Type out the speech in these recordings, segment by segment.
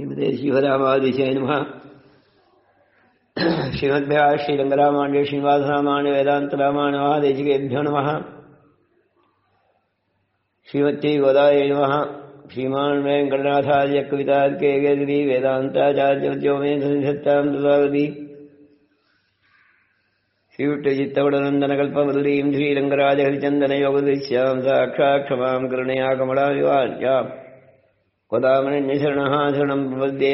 श्रीमते शिवरामादिशय नमः श्रीमद्भ्यः श्रीरङ्गरामाण्य श्रीनिवासरामाण्य वेदान्तरामाण्यवादेशिकेभ्यो नमः श्रीमत्यै गोदाय नमः श्रीमान् वेङ्कटनाथार्य कवितार्के वेदवी वेदान्ताचार्यवद्यो मे सन्निधत्तां ददावति श्रीविट्टचित्तवडनन्दनकल्पमधुरीं श्रीरङ्गराजहरिचन्दनयोगदृश्यां साक्षात् क्षमां करुणया कमलाविवाल्याम् கொதாமனஞ்சரணः சரணம் பிரபத்தே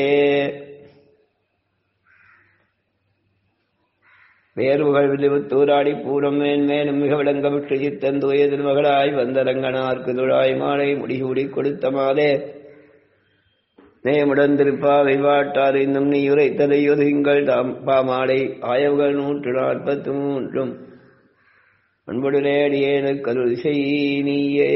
வேறுகள் விழுத்தூராடி பூரம் மேன்மேலும் மிக விளங்க விட்டு சித்தன் தூயதில் மகளாய் வந்தரங்கனார்க்கு துழாய் மாலை முடிசூடி கொடுத்த மாதே நேமுடந்திருப்பாவை வாட்டார் இன்னும் நீ உரைத்ததையொதுங்கள் தாம் பாமாலை ஆயவுகள் நூற்று நாற்பத்து மூன்றும் அன்புடனேடியேனு கருள் செய் நீயே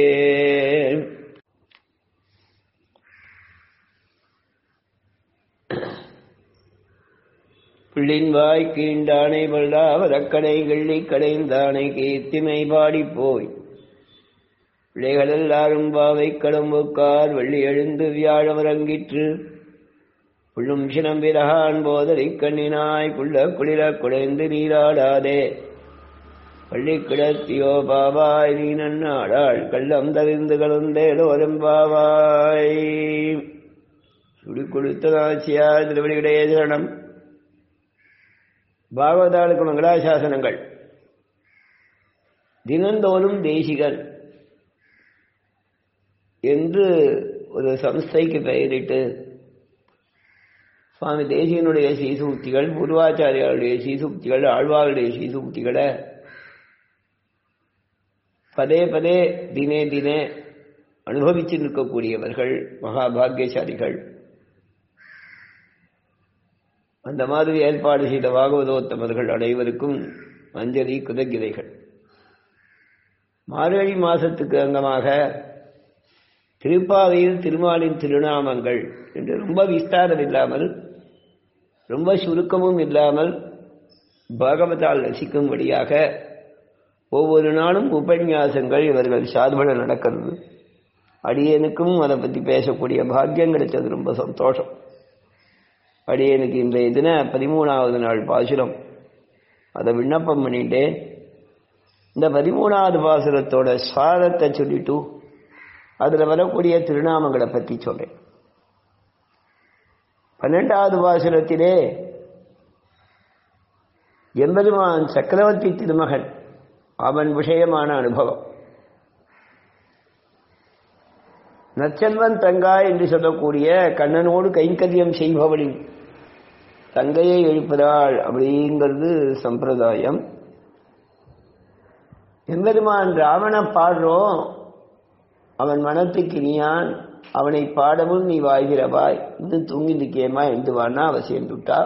பிள்ளின் வாய் கீண்டானை பல்லாவதக்கடை கிள்ளி கடைந்தானை கீர்த்திமை பாடிப் போய் பிள்ளைகள் எல்லாரும் பாவை கடம்புக்கார் வெள்ளி எழுந்து வியாழமரங்கிற்று புள்ளும் சினம் விரகான் போதலை கண்ணினாய் குள்ள குளிர குடைந்து நீராடாதே பள்ளி கிடத்தியோ பாவாய் நீ நன்னாடாள் கள்ளம் தவிர்ந்து கலந்தேலோரம் பாவாய் சுடி கொடுத்த நாச்சியா திருவடியுடைய சரணம் பாகவதாளுக்கு மங்களாசாசனங்கள் தினந்தோறும் தேசிகன் என்று ஒரு சம்ஸ்தைக்கு பெயரிட்டு சுவாமி தேசிகனுடைய சீசூக்திகள் பூர்வாச்சாரியாருடைய சீசூக்திகள் ஆழ்வாருடைய சீசூக்திகளை பதே பதே தினே தினே அனுபவிச்சு நிற்கக்கூடியவர்கள் மகாபாகியசாலிகள் அந்த மாதிரி ஏற்பாடு செய்த பாகவதோத்தமர்கள் அனைவருக்கும் அஞ்சலி குதகிதைகள் மார்கழி மாசத்துக்கு அங்கமாக திருப்பாவையில் திருமாலின் திருநாமங்கள் என்று ரொம்ப விஸ்தாரம் இல்லாமல் ரொம்ப சுருக்கமும் இல்லாமல் பாகவதால் ரசிக்கும்படியாக ஒவ்வொரு நாளும் உபன்யாசங்கள் இவர்கள் சார்பட நடக்கிறது அடியனுக்கும் அதை பற்றி பேசக்கூடிய பாக்கியம் கிடைச்சது ரொம்ப சந்தோஷம் அடியனுக்கு இன்றைய தின பதிமூணாவது நாள் பாசுரம் அதை விண்ணப்பம் பண்ணிட்டு இந்த பதிமூணாவது பாசுரத்தோட சுவாதத்தை சொல்லிட்டு அதில் வரக்கூடிய திருநாமங்களை பற்றி சொல்றேன் பன்னெண்டாவது பாசுரத்திலே எம்பெருமான் சக்கரவர்த்தி திருமகன் அவன் விஷயமான அனுபவம் நச்செல்வன் தங்காய் என்று சொல்லக்கூடிய கண்ணனோடு கைங்கரியம் செய்பவளின் தங்கையை எழுப்பதாள் அப்படிங்கிறது சம்பிரதாயம் எம்பெருமான் ராவண பாடுறோம் அவன் மனத்துக்கு இனியான் அவனை பாடவும் நீ வாய்கிறவாய் இது தூங்கி நிற்கேமா என்று வானா அவ சேர்ந்துட்டா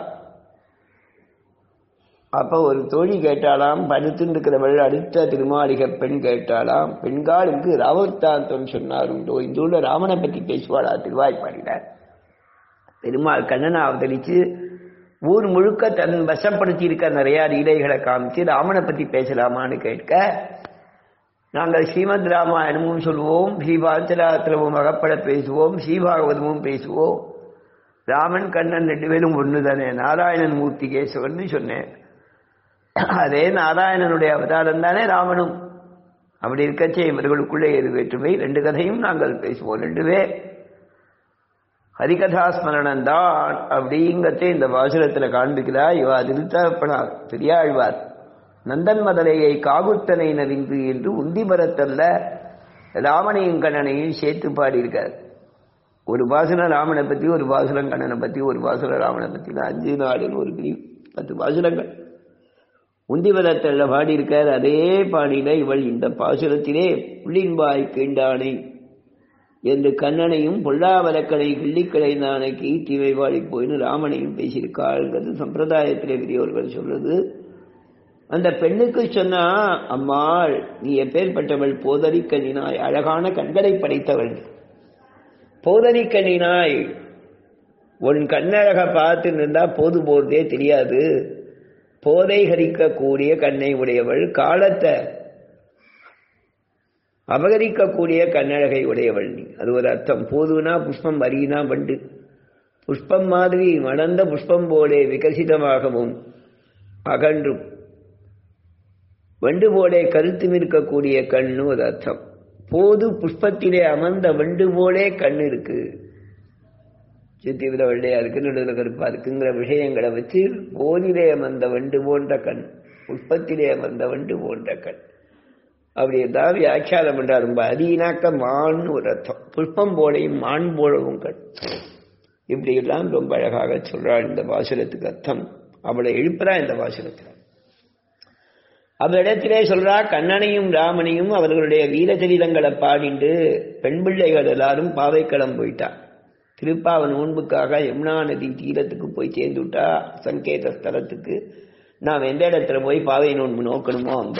அப்ப ஒரு தோழி கேட்டாலாம் படுத்துட்டு இருக்கிறவள் அடுத்த திருமாளிகை பெண் கேட்டாலாம் பெண்காலுக்கு ராவர்த்தாந்தம் சொன்னார் உண்டோ இந்த உள்ள ராமனை பற்றி பேசுவாளா திருவாய்ப்பாடினார் பெருமாள் கண்ணனை அவதரிச்சு ஊர் முழுக்க தன் வசப்படுத்தி இருக்க நிறைய லீலைகளை காமிச்சு ராமனை பற்றி பேசலாமான்னு கேட்க நாங்கள் ஸ்ரீமத் ராமாயணமும் சொல்லுவோம் ஸ்ரீபாஞ்சராத்திரமும் அகப்பட பேசுவோம் ஸ்ரீபாகவதமும் பேசுவோம் ராமன் கண்ணன் ரெண்டு பேரும் ஒன்று தானே நாராயணன் மூர்த்தி கேசவன் சொன்னேன் அதே நாராயணனுடைய அவதாரம் தானே ராமனும் அப்படி இருக்கச்சே இவர்களுக்குள்ளே எது வேற்றுமை ரெண்டு கதையும் நாங்கள் பேசுவோம் ரெண்டு பேர் ஹரிகதாஸ்மரணம் தான் அப்படிங்கத்தே இந்த பாசுரத்தில் காண்பிக்கிறா இவா திருத்தப்பனார் பெரியாழ்வார் நந்தன் மதலையை காகுத்தனை நறிந்து என்று உந்தி மரத்தல்ல ராமனையும் கண்ணனையும் சேர்த்து பாடியிருக்கார் ஒரு பாசுரம் ராமனை பற்றி ஒரு பாசுரம் கண்ணனை பற்றி ஒரு பாசுரம் ராமனை பற்றி அஞ்சு நாடுன்னு ஒரு பிரிவு பத்து பாசுரங்கள் உந்திவதத்தில் பாடியிருக்கார் அதே பாடியில இவள் இந்த பாசுரத்திலே புள்ளின்பாய் கீண்டானை என்று கண்ணனையும் பொல்லாவலக்கடை கிள்ளிக்கடைந்தானை கீர்த்திவை வாடி போயின்னு ராமனையும் பேசியிருக்காள்ங்கிறது சம்பிரதாயத்திலே பெரியவர்கள் சொல்றது அந்த பெண்ணுக்கு சொன்னா அம்மாள் நீ எப்பேற்பட்டவள் போதரிக்கண்ணினாய் அழகான கண்களை படைத்தவள் போதரிக்கண்ணினாய் உன் கண்ணழக பார்த்து நின்றா போது போறதே தெரியாது போதை ஹரிக்கக்கூடிய கண்ணை உடையவள் காலத்தை அபகரிக்கக்கூடிய கண்ணழகை உடையவள் நீ அது ஒரு அர்த்தம் போதுனா புஷ்பம் வரினா வண்டு புஷ்பம் மாதிரி மணந்த புஷ்பம் போலே விகசிதமாகவும் அகன்றும் வண்டு போலே கருத்து இருக்கக்கூடிய கண்ணு ஒரு அர்த்தம் போது புஷ்பத்திலே அமர்ந்த வண்டு போலே கண் இருக்கு சித்திவில வெள்ளையா இருக்கு நடுவில் கருப்பா இருக்குங்கிற விஷயங்களை வச்சு போதிலே அமர்ந்த வண்டு போன்ற கண் புஷ்பத்திலே அமர்ந்த வண்டு போன்ற கண் அப்படி ஏதாவது வியாக்கியானம் பண்றா ரொம்ப அதீனாக்க மான் ஒரு அர்த்தம் புஷ்பம் போலையும் மான் போலவும் கண் இப்படி எல்லாம் ரொம்ப அழகாக சொல்றாள் இந்த பாசுரத்துக்கு அர்த்தம் அவளை எழுப்புறா இந்த பாசுரத்தில் அவரிடத்திலே சொல்றா கண்ணனையும் ராமனையும் அவர்களுடைய வீரச்சரிதங்களை பாடிண்டு பெண் பிள்ளைகள் எல்லாரும் பாவைக்களம் போயிட்டா திருப்பாவன் நோன்புக்காக யமுனா நதி தீரத்துக்கு போய் சேர்ந்து விட்டா சங்கேத ஸ்தலத்துக்கு நாம் எந்த இடத்துல போய் பாவை நோன்பு நோக்கணுமோ அந்த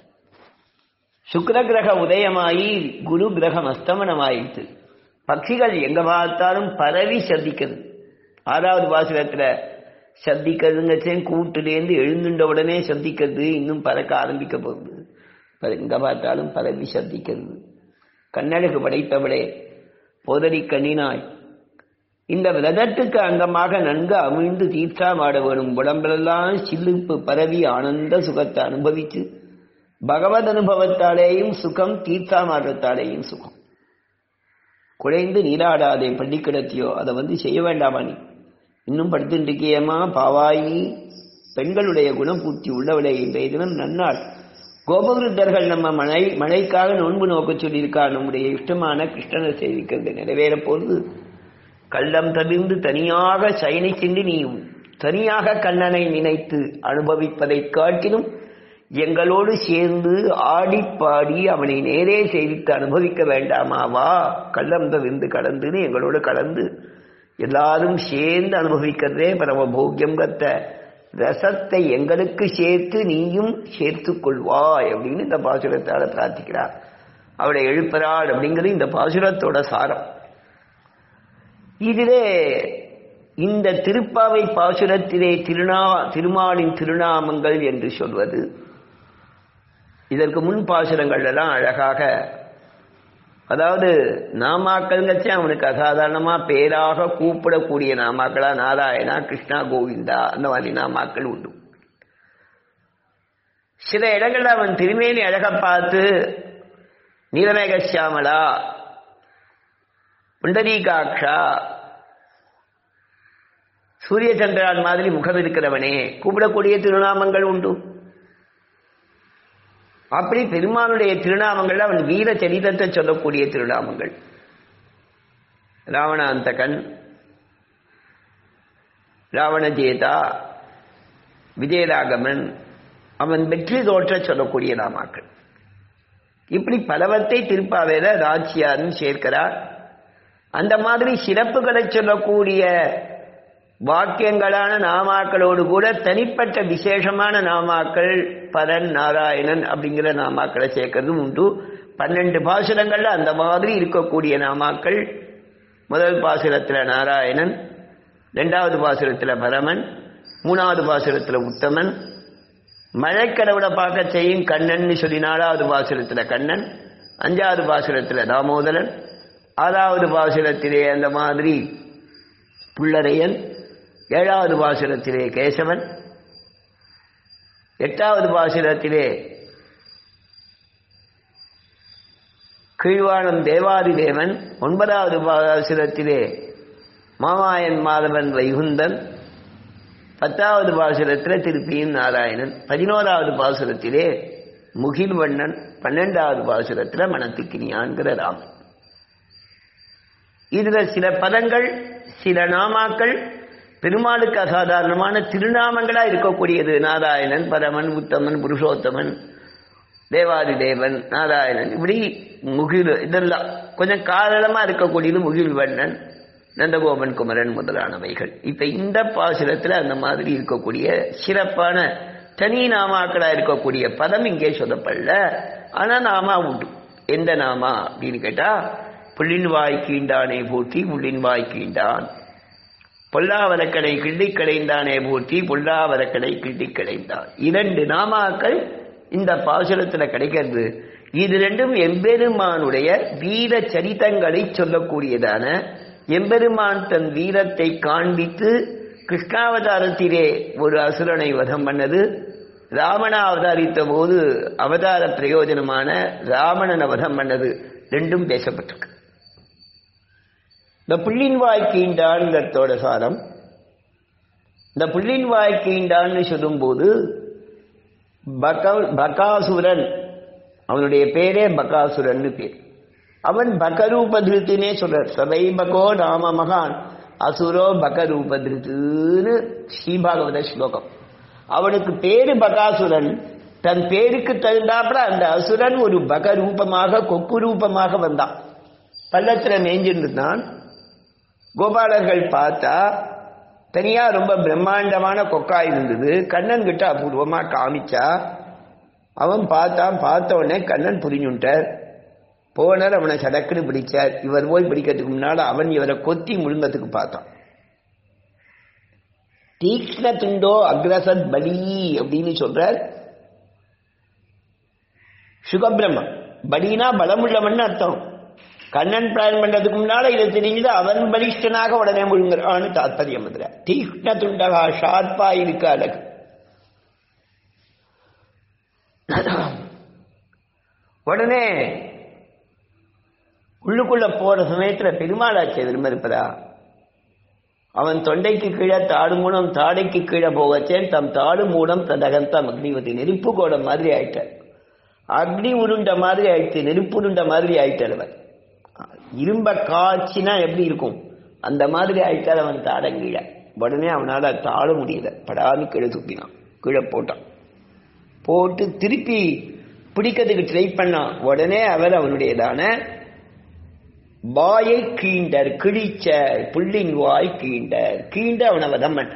சுக்ர கிரக உதயமாயி குரு கிரகம் அஸ்தமனமாயிடுச்சு பட்சிகள் எங்க பார்த்தாலும் பரவி சந்திக்கிறது ஆறாவது பாசுரத்துல சந்திக்கிறதுங்கச்சே கூட்டுலேருந்து எழுந்துட்ட உடனே சந்திக்கிறது இன்னும் பறக்க ஆரம்பிக்க போகுது எங்க பார்த்தாலும் பரவி சந்திக்கிறது கண்ணழகு படைத்தவளே போதடி கண்ணினாய் இந்த விரதத்துக்கு அங்கமாக நன்கு அமிழ்ந்து தீர்த்தாமாட வேணும் உடம்பெல்லாம் சில்லுப்பு பரவி ஆனந்த சுகத்தை அனுபவித்து பகவத் அனுபவத்தாலேயும் சுகம் தீர்த்தாமாடுறத்தாலேயும் சுகம் குழைந்து நீராடாதே பள்ளி கிடத்தியோ அதை வந்து செய்ய வேண்டாமா நீ இன்னும் படுத்துட்டு இருக்கியம்மா பாவாயி பெண்களுடைய குணபூர்த்தி உள்ளவளே இன்றைய தினம் நன்னாள் கோபவிருத்தர்கள் நம்ம மழை மழைக்காக நோன்பு நோக்க சொல்லியிருக்கா நம்முடைய இஷ்டமான கிருஷ்ணனை சேவிக்கிறது நிறைவேற போது கள்ளம் தவிர்ந்து தனியாக சயனிச்சென்று நீ தனியாக கண்ணனை நினைத்து அனுபவிப்பதை காட்டிலும் எங்களோடு சேர்ந்து ஆடி பாடி அவனை நேரே சேவித்து அனுபவிக்க வேண்டாமாவா கள்ளம் தவிர்ந்து கலந்துன்னு எங்களோடு கலந்து எல்லாரும் சேர்ந்து அனுபவிக்கிறதே பரம போக்கியம் கத்த ரசத்தை எங்களுக்கு சேர்த்து நீயும் சேர்த்து கொள்வாய் அப்படின்னு இந்த பாசுரத்தால பிரார்த்திக்கிறார் அவளை எழுப்புறாள் அப்படிங்கிறது இந்த பாசுரத்தோட சாரம் இதிலே இந்த திருப்பாவை பாசுரத்திலே திருநா திருமாலின் திருநாமங்கள் என்று சொல்வது இதற்கு முன் பாசுரங்கள் எல்லாம் அழகாக அதாவது நாமாக்கள்ங்கச்சே அவனுக்கு அசாதாரணமா பேராக கூப்பிடக்கூடிய நாமாக்களா நாராயணா கிருஷ்ணா கோவிந்தா அந்த மாதிரி நாமாக்கள் உண்டு சில இடங்கள்ல அவன் திருமேனி அழக பார்த்து நீலமேக சியாமலா புண்டரீகாட்சா சூரிய சந்திரான் மாதிரி முகம் இருக்கிறவனே கூப்பிடக்கூடிய திருநாமங்கள் உண்டு அப்படி பெருமானுடைய திருநாமங்கள் அவன் வீர சரிதத்தை சொல்லக்கூடிய திருநாமங்கள் ராவணாந்தகன் ராவணஜேதா விஜயராகவன் அவன் வெற்றி தோற்ற சொல்லக்கூடிய நாமாக்கள் இப்படி பலவத்தை திருப்பாவேல ராட்சியாரும் சேர்க்கிறார் அந்த மாதிரி சிறப்புகளை சொல்லக்கூடிய வாக்கியங்களான நாமாக்களோடு கூட தனிப்பட்ட விசேஷமான நாமாக்கள் பரன் நாராயணன் அப்படிங்கிற நாமாக்களை சேர்க்கறதும் உண்டு பன்னெண்டு பாசுரங்கள்ல அந்த மாதிரி இருக்கக்கூடிய நாமாக்கள் முதல் பாசுரத்துல நாராயணன் ரெண்டாவது பாசுரத்துல பரமன் மூணாவது பாசுரத்துல உத்தமன் மழைக்கடவுளை பார்க்க செய்யும் கண்ணன் சொல்லி நாலாவது பாசுரத்துல கண்ணன் அஞ்சாவது பாசுரத்துல தாமோதரன் ஆறாவது பாசுரத்திலே அந்த மாதிரி புள்ளரையன் ஏழாவது பாசுரத்திலே கேசவன் எட்டாவது பாசுரத்திலே கீழ்வானம் தேவாதி தேவன் ஒன்பதாவது பாசுரத்திலே மாமாயன் மாதவன் வைகுந்தன் பத்தாவது பாசுரத்தில் திருப்பியும் நாராயணன் பதினோராவது பாசுரத்திலே முகில்வண்ணன் பன்னெண்டாவது பாசுரத்தில் மனத்துக்கினியான்கிற ராமன் இதுல சில பதங்கள் சில நாமாக்கள் பெருமாளுக்கு அசாதாரணமான திருநாமங்களா இருக்கக்கூடியது நாராயணன் பரமன் உத்தமன் புருஷோத்தமன் தேவாதி தேவன் நாராயணன் இப்படி முகில் இதெல்லாம் கொஞ்சம் காரணமா இருக்கக்கூடியது முகில் வண்ணன் நந்தகோபன் குமரன் முதலானவைகள் இப்ப இந்த பாசுரத்துல அந்த மாதிரி இருக்கக்கூடிய சிறப்பான தனி நாமாக்களா இருக்கக்கூடிய பதம் இங்கே சொல்லப்படல ஆனா நாமா உண்டு எந்த நாமா அப்படின்னு கேட்டா புள்ளின் வாய் கீண்டானே போற்றி புள்ளின் வாய் கீண்டான் பொல்லாவரக்கடை கிள்ளி கடைந்தானே போற்றி பொல்லாவரக்கடை கிள்ளி கடைந்தான் இரண்டு நாமாக்கள் இந்த பாசுரத்துல கிடைக்கிறது இது ரெண்டும் எம்பெருமானுடைய வீர சரிதங்களை சொல்லக்கூடியதான எம்பெருமான் தன் வீரத்தை காண்பித்து கிருஷ்ணாவதாரத்திலே ஒரு அசுரனை வதம் பண்ணது ராவண அவதாரித்த போது அவதார பிரயோஜனமான ராவணனை வதம் பண்ணது ரெண்டும் பேசப்பட்டிருக்கு இந்த புள்ளின் வாய்க்கீண்டான்கிறதோட சாரம் இந்த புள்ளின் வாய்க்கீண்டான்னு சொல்லும்போது பக பகாசுரன் அவனுடைய பேரே பகாசுரன் பேர் அவன் பகரூபதிருத்துனே சொல்றார் சதை பகோ நாம மகான் அசுரோ பகரூபதிருத்துன்னு ஸ்ரீபாகவத ஸ்லோகம் அவனுக்கு பேரு பகாசுரன் தன் பேருக்கு தகுந்தாப்புல அந்த அசுரன் ஒரு பக ரூபமாக கொக்கு ரூபமாக வந்தான் பள்ளத்துல மேஞ்சிருந்தான் கோபாலர்கள் பார்த்தா தனியா ரொம்ப பிரம்மாண்டமான கொக்கா இருந்தது கண்ணன் கிட்ட அபூர்வமா காமிச்சா அவன் பார்த்தான் பார்த்த உடனே கண்ணன் புரிஞ்சுட்டார் போனார் அவனை சடக்குன்னு பிடிச்சார் இவர் போய் பிடிக்கிறதுக்கு முன்னால அவன் இவரை கொத்தி முழுங்கத்துக்கு பார்த்தான் தீக்ஷ்ண துண்டோ அக்ரசத் பலி அப்படின்னு சொல்றார் சுகபிரம்மன் பலினா பலமுள்ளவன் அர்த்தம் கண்ணன் பிளான் பண்றதுக்கு முன்னால இதை தெரிஞ்சது அவன் பலிஷ்டனாக உடனே முழுங்குறான்னு தாத்பரியம் அதுல தீக்ஷ்ண துண்டகா ஷார்ப்பா இருக்கு அழகு உடனே உள்ளுக்குள்ள போற சமயத்துல பெருமாளாட்சி திரும்ப இருப்பதா அவன் தொண்டைக்கு கீழே தாடு மூலம் தாடைக்கு கீழே போவச்சேன் தம் தாடு மூலம் ததகந்தம் அக்னிவதி நெருப்பு கோடம் மாதிரி ஆயிட்டார் அக்னி உருண்ட மாதிரி ஆயிடுச்சு நெருப்பு உருண்ட மாதிரி ஆயிட்டார் அவன் இரும்ப காய்ச்சினா எப்படி இருக்கும் அந்த மாதிரி ஆயிட்டார் அவன் தாடங்கீழ உடனே அவனால தாழ முடியல படாமி கீழே துப்பினான் கீழே போட்டான் போட்டு திருப்பி பிடிக்கிறதுக்கு ட்ரை பண்ணான் உடனே அவர் அவனுடையதான வாயை கீண்டர் கிழிச்ச புள்ளின் வாய் கீண்டர் கீண்ட அவனை வதம் பண்ண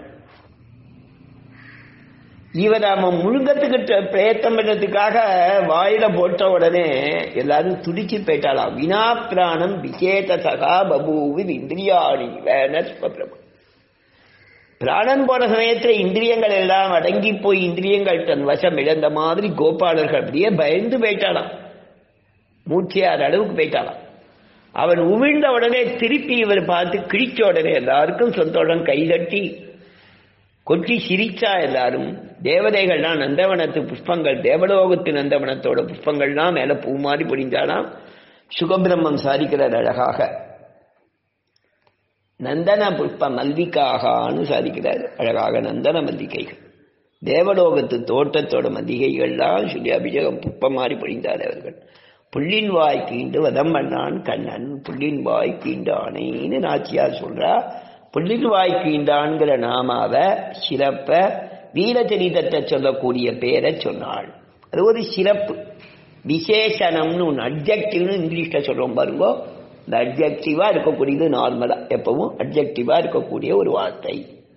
இவர் அவன் முழுங்கத்துக்கிட்ட பிரயத்தம் பண்றதுக்காக வாயில போட்ட உடனே எல்லாரும் துடிச்சு போயிட்டாளாம் வினா பிராணம் விசேத சகா பபூவி இந்திரியாணி வேணஸ்வபிரபு பிராணன் போன சமயத்துல இந்திரியங்கள் எல்லாம் அடங்கி போய் இந்திரியங்கள் தன் வசம் இழந்த மாதிரி கோபாலர்கள் அப்படியே பயந்து போயிட்டாளாம் மூச்சியார் அளவுக்கு போயிட்டாளாம் அவன் உமிழ்ந்த உடனே திருப்பி இவர் பார்த்து கிழிச்ச உடனே எல்லாருக்கும் சொந்தோடம் கைதட்டி கொட்டி சிரிச்சா எல்லாரும் தேவதைகள்லாம் நந்தவனத்து புஷ்பங்கள் தேவலோகத்து நந்தவனத்தோட புஷ்பங்கள்லாம் மேல பூ மாதிரி பொடிஞ்சாலாம் சுகபிரம்மம் சாதிக்கிறார் அழகாக நந்தன புஷ்ப மல்லிகாகான்னு சாதிக்கிறார் அழகாக நந்தன மல்லிகைகள் தேவலோகத்து தோட்டத்தோட மல்லிகைகள்லாம் சொல்லி அபிஷேகம் புஷ்பம் மாதிரி பொழிந்தார் அவர்கள் புள்ளின் வாய் கீண்டு வதம் பண்ணான் கண்ணன் புள்ளின் வாய் கீண்டானேன்னு நாச்சியார் சொல்றா புள்ளின் வாய் கீண்டான்கிற நாமாவ சிறப்ப வீரச்சரிதத்தை சொல்லக்கூடிய பேரை சொன்னாள் அது ஒரு சிறப்பு விசேஷனம்னு ஒன்று அப்ஜெக்டிவ்னு இங்கிலீஷ்ல சொல்றோம் பாருங்க இந்த அப்ஜெக்டிவா இருக்கக்கூடியது நார்மலா எப்பவும் அப்ஜெக்டிவா இருக்கக்கூடிய ஒரு வார்த்தை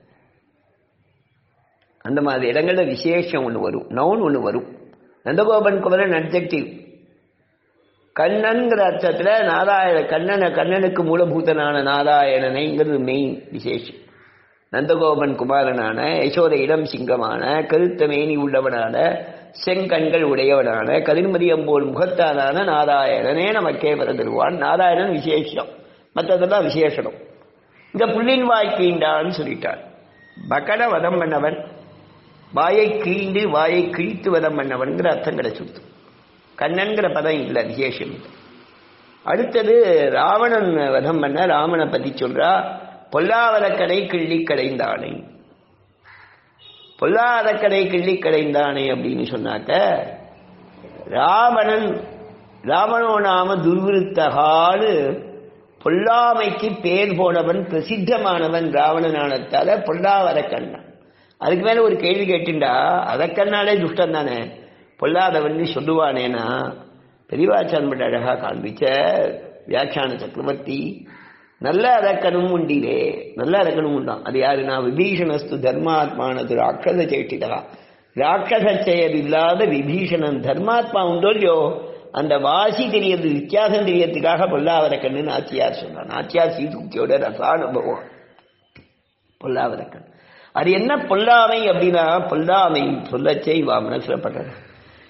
அந்த மாதிரி இடங்கள்ல விசேஷம் ஒன்று வரும் நவுன் ஒன்று வரும் நந்தகோபன் குமரன் அப்ஜெக்டிவ் கண்ணன்கிற அர்த்தத்துல நாராயண கண்ணனை கண்ணனுக்கு மூலபூதனான நாராயணனைங்கிறது மெயின் விசேஷம் நந்தகோபன் குமாரனான யசோத இடம் சிங்கமான கருத்த மேனி உள்ளவனான செங்கண்கள் உடையவனான கதிர்மதியம்போல் முகத்தானான நாராயணனே நமக்கே பிறந்துருவான் நாராயணன் விசேஷம் மற்றதெல்லாம் விசேஷனம் இந்த புள்ளின் வாய் கீண்டான்னு சொல்லிட்டார் பகட வதம் பண்ணவன் வாயை கீண்டு வாயை கிழித்து வதம் பண்ணவன்கிற அர்த்தம் கிடைச்சுடுத்து கண்ணன்கிற பதம் இல்லை விசேஷம் இல்லை அடுத்தது ராவணன் வதம் பண்ண ராமனை பத்தி சொல்றா பொல்லாவதக்கடை கிள்ளி கடைந்தானே பொல்லாதக்கடை கிள்ளி கடைந்தானே அப்படின்னு சொன்னாக்க ராவணன் ராவணோ நாம துர்விருத்தகான்னு பொல்லாமைக்கு பேர் போனவன் பிரசித்தமானவன் ராவணனானத்தால பொல்லாவத கண்ணன் அதுக்கு மேல ஒரு கேள்வி கேட்டுண்டா அதக்கண்ணாலே துஷ்டம் தானே பொல்லாதவன் சொல்லுவானேனா பெரியவாச்சான் அழகா காண்பிச்ச வியாக்கியான சக்கரவர்த்தி நல்ல அரக்கனும் உண்டிலே நல்ல அரக்கனும் உண்டான் அது யாருன்னா விபீஷணஸ்து தர்மாத்மானது ராட்சச சேட்டிதா ராட்சச செயல் இல்லாத விபீஷணன் தர்மாத்மா உண்டோ இல்லையோ அந்த வாசி தெரியறது வித்தியாசம் தெரியறதுக்காக பொல்லாவரக்கண்ணு நாச்சியார் சொன்னான் நாச்சியார் சீதுக்கியோட ரசானுபவம் பொல்லாவரக்கண் அது என்ன பொல்லாமை அப்படின்னா பொல்லாமை சொல்லச்சே இவா மனசுல பட்டது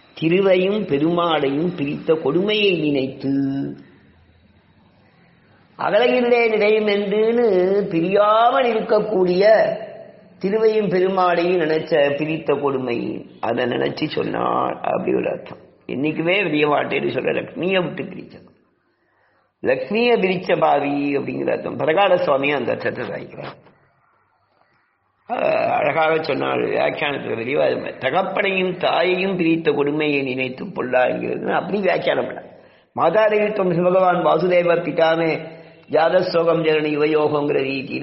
திருவையும் பெருமாளையும் பிரித்த கொடுமையை நினைத்து அகலகின்றே நிலையும் என்றுன்னு பிரியாமல் இருக்கக்கூடிய திருவையும் பெருமாளையும் நினைச்ச பிரித்த கொடுமை அதை நினைச்சு சொன்னார் அப்படி ஒரு அர்த்தம் என்னைக்குமே விரிய மாட்டேன்னு சொல்ற லக்ஷ்மியை விட்டு பிரிச்சது லக்ஷ்மியை பிரிச்ச பாவி அப்படிங்கிற அர்த்தம் பரகால சுவாமி அந்த அர்த்தத்தை சாய்க்கிறார் அழகாக சொன்னாள் வியாக்கியானத்தில் வெளிவாக தகப்பனையும் தாயையும் பிரித்த கொடுமையை நினைத்து பொல்லா என்கிறது அப்படி வியாக்கியானம் பண்ண மாதாதேவித்துவம் சிவபகவான் வாசுதேவ பிதாமே ஜாதஸ்தோகம் ஜனனி யுவயோகங்கிற ரீதியில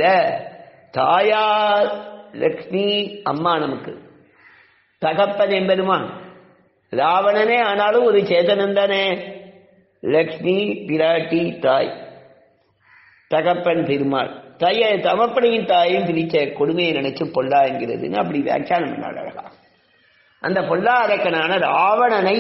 தாயார் லக்ஷ்மி அம்மா நமக்கு தகப்பன் என்பதுமான் ராவணனே ஆனாலும் ஒரு சேதனம் தானே லக்ஷ்மி பிராட்டி தாய் தகப்பன் பெருமாள் தாய தமப்பனையும் தாயும் பிரிச்ச கொடுமையை நினைச்சு பொல்லா என்கிறதுன்னு அப்படி வியாக்கியானம் பண்ணாள் அழகா அந்த பொல்லா அரக்கனான ராவணனை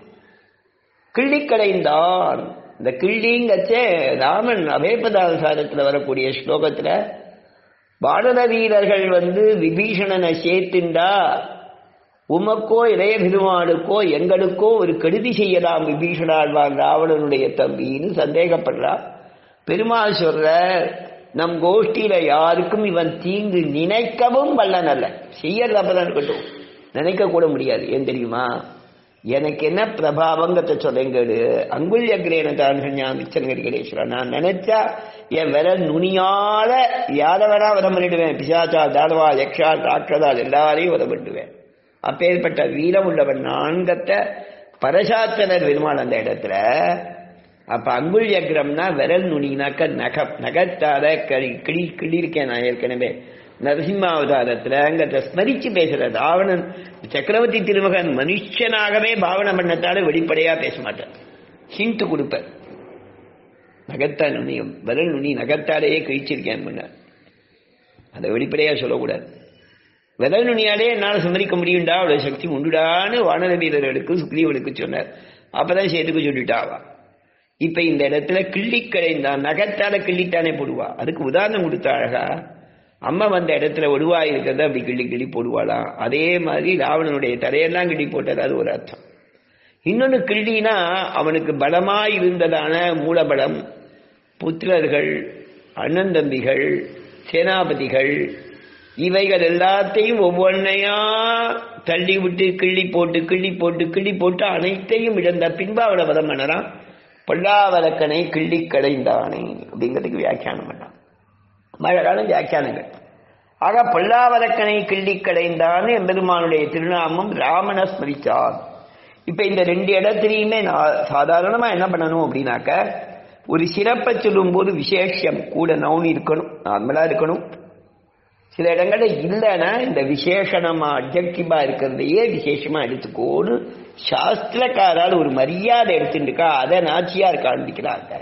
கிள்ளிக்கடைந்தான் இந்த கிள்ளிங்கச்சே ராமன் அபேபதாசாரத்தில் வரக்கூடிய ஸ்லோகத்துல பாரத வீரர்கள் வந்து விபீஷணனை சேர்த்துண்டா உமக்கோ இளைய பெருமாளுக்கோ எங்களுக்கோ ஒரு கெடுதி செய்யலாம் விபீஷணாழ்வான் ராவணனுடைய தம்பின்னு சந்தேகப்படுறா பெருமாள் சொல்ற நம் கோஷ்டியில யாருக்கும் இவன் தீங்கு நினைக்கவும் வல்லன் அல்ல செய்யறது அப்பதான் இருக்கட்டும் நினைக்க கூட முடியாது ஏன் தெரியுமா எனக்கு என்ன பிரபாவங்கத்தை சொல்லுங்கடு அங்குல்ய கிரேனதான் மிச்சங்கடேஸ்வரா நான் நினைச்சா என் விர நுனியால யாரை வேணா வதம் பண்ணிடுவேன் பிசாச்சா தாழ்வா யக்ஷா ராட்சதால் எல்லாரையும் வதம் பண்ணிடுவேன் அப்பேற்பட்ட வீரம் உள்ளவன் நான்கத்தை பரசாத்தனர் பெருமாள் அந்த இடத்துல அப்ப அங்குள் சக்கரம்னா விரல் நுனினாக்க நக நகத்தார கழி கிளி கிளியிருக்கேன் நான் ஏற்கனவே நரசிம்மாவதாரத்துல அங்க ஸ்மரிச்சு பேசுற ராவணன் சக்கரவர்த்தி திருமகன் மனுஷனாகவே பாவனை பண்ணத்தால வெளிப்படையா பேச மாட்டான் ஹிண்ட் கொடுப்ப நகத்தா நுனியும் விரல் நுனி நகத்தாலேயே கிழிச்சிருக்கேன் பண்ண அதை வெளிப்படையா சொல்லக்கூடாது விரல் நுனியாலே என்னால் சமரிக்க முடியும்டா அவ்வளவு சக்தி உண்டுடான்னு வானர வீரர்களுக்கு சுக்ரீவனுக்கு சொன்னார் அப்பதான் சேதுக்கு சொல்லிட்டாவா இப்ப இந்த இடத்துல கிள்ளி கடைந்தான் நகத்தால கிள்ளித்தானே போடுவா அதுக்கு உதாரணம் கொடுத்த அழகா அம்மா வந்த இடத்துல ஒடுவா இருக்கிறத அப்படி கிள்ளி கிள்ளி போடுவாளாம் அதே மாதிரி ராவணனுடைய தலையெல்லாம் கிள்ளி போட்டது அது ஒரு அர்த்தம் இன்னொன்னு கிள்ளினா அவனுக்கு பலமா இருந்ததான மூலபலம் புத்திரர்கள் அண்ணன் தம்பிகள் சேனாபதிகள் இவைகள் எல்லாத்தையும் ஒவ்வொன்றையா தள்ளி விட்டு கிள்ளி போட்டு கிள்ளி போட்டு கிள்ளி போட்டு அனைத்தையும் இழந்த பின்பு அவனை வதம் பண்ணறான் பொல்லாவலக்கனை கிள்ளி கடைந்தானே அப்படிங்கிறதுக்கு வியாக்கியானம் பண்ணான் மழகாலம் வியாக்கியானங்கள் ஆக பொல்லாவலக்கனை கிள்ளி கடைந்தான் எம்பெருமானுடைய திருநாமம் ராமன ஸ்மரிச்சார் இப்ப இந்த ரெண்டு இடத்துலையுமே நான் சாதாரணமா என்ன பண்ணணும் அப்படின்னாக்க ஒரு சிறப்பை சொல்லும் போது விசேஷம் கூட நவுன் இருக்கணும் நார்மலா இருக்கணும் சில இடங்கள்ல இல்லைன்னா இந்த விசேஷணமா அப்ஜெக்டிவா இருக்கிறதையே விசேஷமா எடுத்துக்கோன்னு சாஸ்திரக்காரால் ஒரு மரியாதை எடுத்துட்டுக்கா அதை நாச்சியார் காண்பிக்கிறாங்க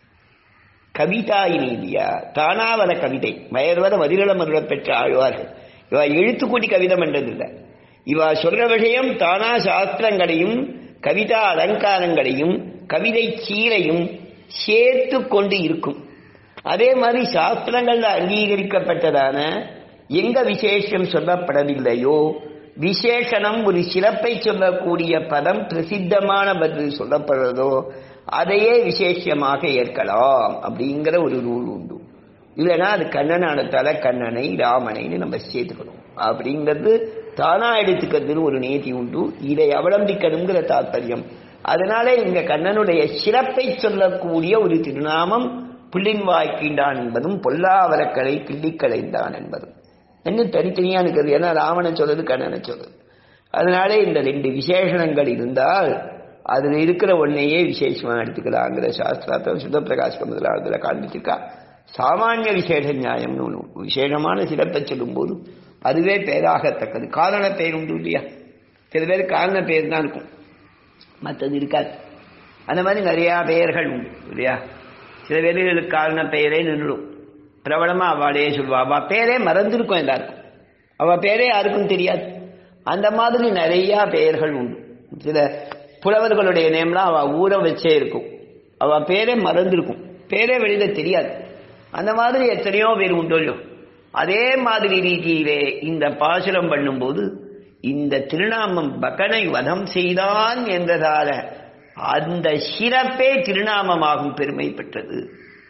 கவிதா இனிதியா தானாவத கவிதை வயர்வத மதிரளம் அருள பெற்ற ஆழ்வார்கள் இவ எழுத்துக்கூட்டி கவிதை பண்றதில்லை இவ சொல்ற விஷயம் தானா சாஸ்திரங்களையும் கவிதா அலங்காரங்களையும் கவிதை சீரையும் சேர்த்து கொண்டு இருக்கும் அதே மாதிரி சாஸ்திரங்கள் அங்கீகரிக்கப்பட்டதான எங்க விசேஷம் சொல்லப்படவில்லையோ விசேஷனம் ஒரு சிறப்பை சொல்லக்கூடிய பதம் பிரசித்தமான பதில் சொல்லப்படுறதோ அதையே விசேஷமாக ஏற்கலாம் அப்படிங்கிற ஒரு ரூல் உண்டு இல்லைன்னா அது கண்ணனானத்தால கண்ணனை ராமனைன்னு நம்ம சேர்த்துக்கணும் அப்படிங்கிறது தானா எடுத்துக்கிறதுன்னு ஒரு நேதி உண்டு இதை அவலம்பிக்கணுங்கிற தாற்பயம் அதனால இங்க கண்ணனுடைய சிறப்பை சொல்லக்கூடிய ஒரு திருநாமம் புள்ளின் வாய்க்கின்றான் என்பதும் பொல்லாவரக்கலை கிள்ளிக்கலைந்தான் என்பதும் என்ன தனித்தனியா இருக்கிறது ஏன்னா ராவணன் சொல்றது கண்ணனை சொல்றது அதனால இந்த ரெண்டு விசேஷணங்கள் இருந்தால் அதுல இருக்கிற ஒன்னையே விசேஷமா எடுத்துக்கலாங்கிற சாஸ்திரத்தை சுத்த பிரகாஷ் முதலாளத்துல காண்பிச்சிருக்கா சாமானிய விசேஷ நியாயம்னு ஒன்று விசேஷமான சிறப்பை சொல்லும் போது அதுவே பேராகத்தக்கது காரண பெயர் உண்டு இல்லையா சில பேர் காரண பெயர் தான் இருக்கும் மற்றது இருக்காது அந்த மாதிரி நிறைய பெயர்கள் உண்டு இல்லையா சில பேர்களுக்கு காரண பெயரே நின்றுடும் பிரபலமா அவளே சொல்லுவா அவ பேரே மறந்துருக்கும் எல்லாருக்கும் அவ பேரே யாருக்கும் தெரியாது அந்த மாதிரி நிறைய பெயர்கள் உண்டு சில புலவர்களுடைய நேம்லாம் அவ ஊரை வச்சே இருக்கும் அவ பேரே மறந்துருக்கும் பேரே வெளியில தெரியாது அந்த மாதிரி எத்தனையோ பேர் உண்டோ அதே மாதிரி ரீதியிலே இந்த பாசுரம் பண்ணும்போது இந்த திருநாமம் பகனை வதம் செய்தான் என்றதால அந்த சிறப்பே திருநாமமாகும் பெருமை பெற்றது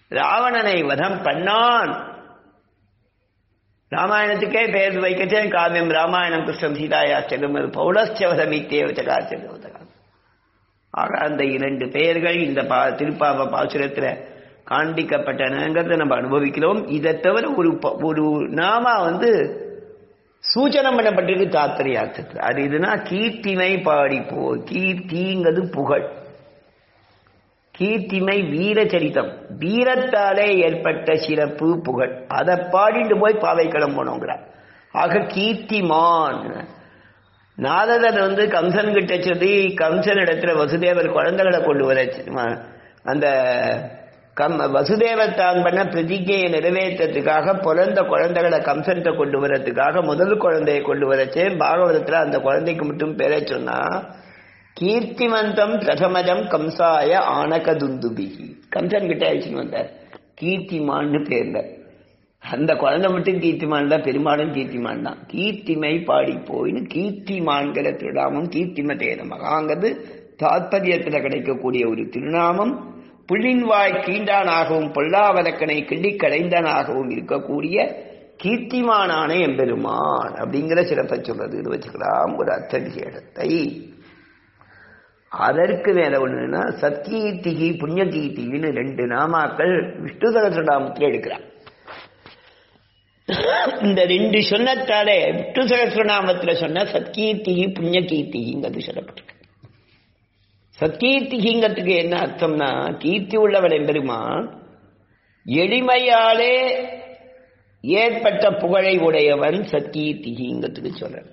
ராவணனை வதம் பண்ணான் ராமாயணத்துக்கே பெயர் வைக்கச்சே காவியம் ராமாயணம் கிருஷ்ணம் சீதாயா செல்லும் பௌலஸ்தேவதமித்தேவச்சகாச்சகம் ஆக அந்த இரண்டு பெயர்கள் இந்த பா திருப்பாவ பாசுரத்துல காண்பிக்கப்பட்டனங்கிறத நம்ம அனுபவிக்கிறோம் இதை தவிர ஒரு ப- ஒரு நாமா வந்து சூச்சனம் பண்ணப்பட்டிருக்கு தாத்பரியார்த்தத்தில் அது இதுனா கீர்த்திமை பாடி போ கீர்த்திங்கிறது புகழ் கீர்த்திமை வீரச்சரித்தம் வீரத்தாலே ஏற்பட்ட சிறப்பு புகழ் அதை பாடிட்டு போய் பாவைக்களம் போனோங்கிறார் ஆக கீர்த்திமான் நாரதர் வந்து கம்சன் கிட்ட சொல்லி கம்சன் இடத்துல வசுதேவர் குழந்தைகளை கொண்டு வர ம- அந்த கம் வசுதேவர் தான் பண்ண பிரதிஜையை நிறைவேற்றத்துக்காக பிறந்த குழந்தைகளை கம்சன்கிட்ட கொண்டு வரதுக்காக முதல் குழந்தையை கொண்டு வரச்சே பாகவதத்துல அந்த குழந்தைக்கு மட்டும் பேரை சொன்னா கீர்த்திமந்தம் பிரதமஜம் கம்சாய ஆனக துந்துபிகி கம்சன் கிட்ட அழிச்சுன்னு வந்தார் கீர்த்திமான்னு பேர்ல அந்த குழந்தை மட்டும் கீர்த்திமான் தான் பெருமாளும் கீர்த்திமான் தான் கீர்த்திமை பாடி போயின்னு கீர்த்திமான்கிற திருநாமம் கீர்த்திமதே மகாங்கிறது தாத்பரியத்தில் கிடைக்கக்கூடிய ஒரு திருநாமம் புள்ளின்வாய் கீண்டானாகவும் பொல்லாவதக்கனை கிள்ளி கடைந்தனாகவும் இருக்கக்கூடிய கீர்த்திமானான எம்பெருமான் அப்படிங்கிற சிறப்பை சொல்றது இது வச்சுக்கலாம் ஒரு அர்த்த விசேடத்தை அதற்கு மேல ஒண்ணுன்னா சத்கீர்த்திகி புண்ணியகீர்த்திகின்னு ரெண்டு நாமாக்கள் விஷ்ணு சகசிரநாமத்தில் எடுக்கிறார் இந்த ரெண்டு சொன்னத்தாலே விஷ்ணு சகசிரநாமத்துல சொன்ன சத்கீர்த்திகி புண்ணியகீர்த்திகிங்கிறது சொல்லப்பட்டிருக்கு சத்கீர்த்திகிங்கிறதுக்கு என்ன அர்த்தம்னா கீர்த்தி உள்ளவன் எம்பெருமான் எளிமையாலே ஏற்பட்ட புகழை உடையவன் சத்கீர்த்திகிங்கிறதுக்கு சொல்றார்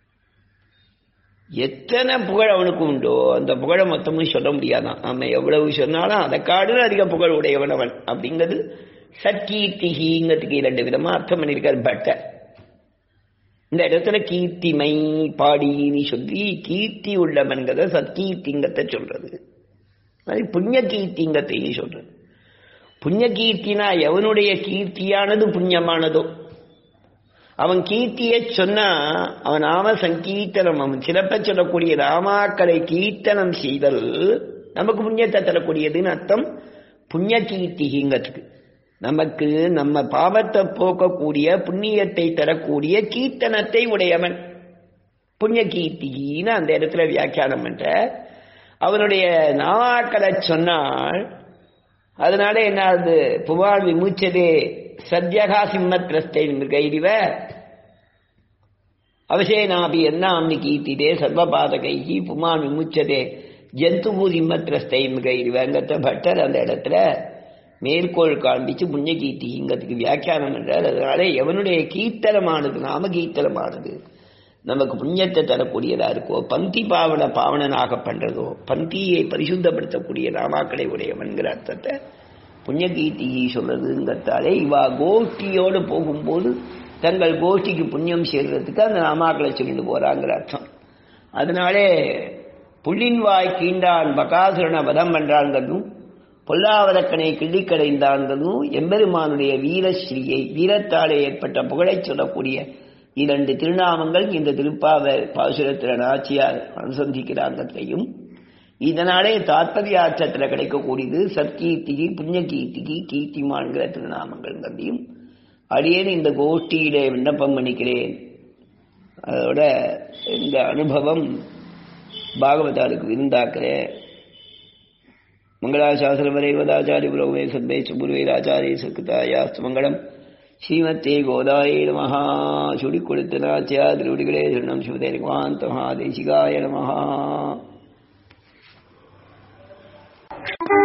எத்தனை புகழ் அவனுக்கு உண்டோ அந்த புகழை மொத்தமும் சொல்ல முடியாதான் நம்ம எவ்வளவு சொன்னாலும் அதை காடு அதிக புகழ் உடையவன் அவன் அப்படிங்கிறது சத்கீர்த்திகிங்கிறதுக்கு இரண்டு விதமா அர்த்தம் பண்ணியிருக்கார் பட்டர் இந்த இடத்துல கீர்த்திமை பாடின்னு சொல்லி கீர்த்தி உள்ளவன்கிறத சத்கீர்த்திங்கத்தை சொல்றது அது புண்ணிய கீர்த்திங்கத்தையும் சொல்றது புண்ணிய கீர்த்தினா எவனுடைய கீர்த்தியானது புண்ணியமானதோ அவன் கீர்த்தியை சொன்னா அவன் நாம சங்கீர்த்தனம் அவன் சிறப்ப சொல்லக்கூடிய ராமாக்களை கீர்த்தனம் செய்தல் நமக்கு புண்ணியத்தை தரக்கூடியதுன்னு அர்த்தம் புண்ணிய கீர்த்திங்கிறதுக்கு நமக்கு நம்ம பாவத்தை போக்கக்கூடிய புண்ணியத்தை தரக்கூடிய கீர்த்தனத்தை உடையவன் புண்ணிய கீர்த்தின்னு அந்த இடத்துல வியாக்கியானம் பண்ற அவனுடைய நாமாக்களை சொன்னால் அதனால என்ன ஆகுது புவார் விமுச்சதே சத்யகா சிம்மத்ரஸ்தை கைரிவ அவசேனாபி என்னாம்னி கீர்த்திதே சர்வபாதகைகி புமான் விமுச்சதே ஜந்துபூ சிம்மத்ரஸ்தை கைரிவங்கத்த பட்டர் அந்த இடத்துல மேற்கோள் காண்பிச்சு புண்ணிய கீர்த்திங்கிறதுக்கு வியாக்கியானம் என்றார் அதனால எவனுடைய கீர்த்தனமானது நாம கீர்த்தனமானது நமக்கு புண்ணியத்தை தரக்கூடியதா இருக்கோ பந்தி பாவன பாவனனாக பண்றதோ பந்தியை பரிசுத்தப்படுத்தக்கூடிய நாமாக்களை உடையவன்கிற அர்த்தத்தை புண்ணிய கீர்த்தி சொல்றதுங்கிறதாலே இவா கோஷ்டியோடு போகும்போது தங்கள் கோஷ்டிக்கு புண்ணியம் சேர்றதுக்கு அந்த நாமாக்களை சொல்லிட்டு போறாங்கிற அர்த்தம் அதனாலே புள்ளின் வாய் கீண்டான் பகாசுரனை வதம் பண்றாங்கிறதும் பொல்லாவதக்கனை கிள்ளிக்கடைந்தான்கிறதும் எம்பெருமானுடைய வீரஸ்ரீயை வீரத்தாலே ஏற்பட்ட புகழைச் சொல்லக்கூடிய இரண்டு திருநாமங்கள் இந்த திருப்பாவ பாசுரத்தில் நாச்சியார் அனுசந்திக்கிறாங்கிறதையும் இதனாலே தாத்பரியார்த்தத்தில் கிடைக்கக்கூடியது சத்கீர்த்திகி புண்ணியகீர்த்திகி கீர்த்திமான்கிற திருநாமங்கள்ங்கிறதையும் அடியேன் இந்த கோஷ்டியிலே விண்ணப்பம் பண்ணிக்கிறேன் அதோட இந்த அனுபவம் பாகவதாருக்கு விருந்தாக்குறேன் மங்களாசாசன வரைவதாச்சாரிய புரோமே சத்மே சுபுர்வேராச்சாரிய சத்கிருதாயாஸ்து மங்களம் ஸ்ரீமத்தே கோதாயே நமஹா சுடி கொடுத்த நாச்சியா திருவடிகளே திருணம் சிவதே மகாந்த மகாதேசிகாய நமஹா